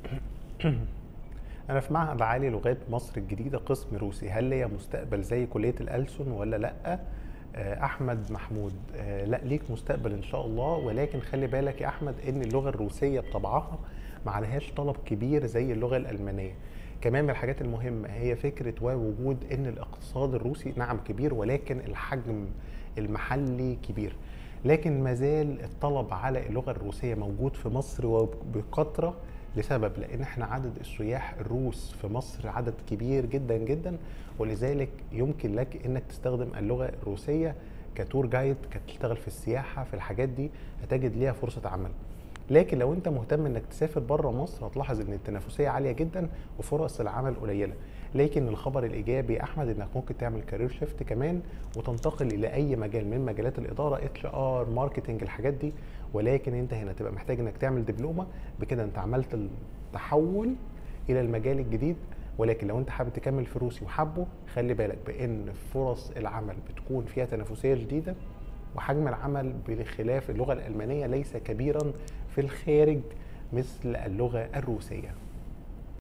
أنا في معهد عالي لغات مصر الجديدة قسم روسي هل ليا مستقبل زي كلية الألسن ولا لأ؟ آه، أحمد محمود آه، لا ليك مستقبل إن شاء الله ولكن خلي بالك يا أحمد إن اللغة الروسية بطبعها ما عليهاش طلب كبير زي اللغة الألمانية كمان من الحاجات المهمة هي فكرة ووجود إن الاقتصاد الروسي نعم كبير ولكن الحجم المحلي كبير لكن ما زال الطلب على اللغة الروسية موجود في مصر وبكثرة لسبب لان احنا عدد السياح الروس في مصر عدد كبير جدا جدا ولذلك يمكن لك انك تستخدم اللغه الروسيه كتور جايد كتشتغل في السياحه في الحاجات دي هتجد ليها فرصه عمل لكن لو انت مهتم انك تسافر بره مصر هتلاحظ ان التنافسيه عاليه جدا وفرص العمل قليله لكن الخبر الايجابي يا احمد انك ممكن تعمل كارير شيفت كمان وتنتقل الى اي مجال من مجالات الاداره اتش ار ماركتنج الحاجات دي ولكن انت هنا تبقى محتاج انك تعمل دبلومه بكده انت عملت التحول الى المجال الجديد ولكن لو انت حابب تكمل في روسي وحبه خلي بالك بان فرص العمل بتكون فيها تنافسيه شديده وحجم العمل بخلاف اللغه الالمانيه ليس كبيرا في الخارج مثل اللغه الروسيه